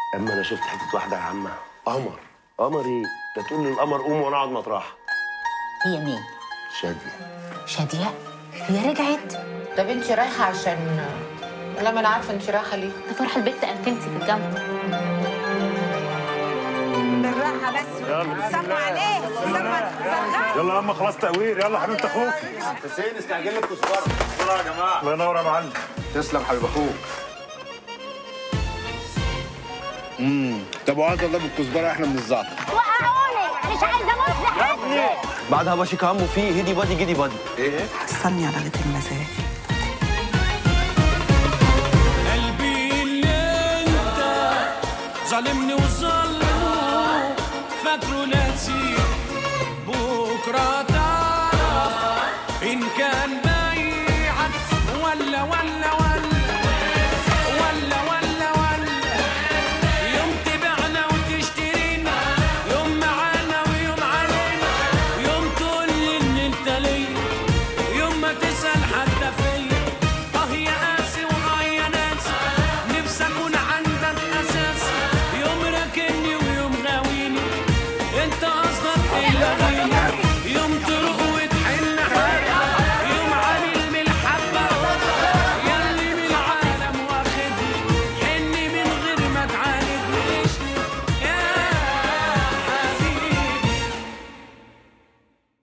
اما انا شفت حته واحده يا عم قمر قمر ايه ده تقول للقمر قوم وانا اقعد مطرحها هي مين شاديه شاديه هي رجعت طب انت رايحه عشان لا ما انا عارفه انت رايحه ليه ده فرح البت انتمتي في الجامعه بالراحه بس سموا عليه سموا فرحان يلا يا اما خلاص تقوير يلا حبيبه اخوك حسين استعجل لك كزبره يلا يا جماعه الله ينور يا معلم تسلم حبيب اخوك طب وعد الله بالكزبره احنا من الزعتر وقعوني مش عايزه اموت لحد بعدها باشي كامو فيه هدي بادي جدي بادي حصلني على غير المزاج قلبي اللي انت ظالمني وظلمه فاكره ناسي بكره تعرف ان كان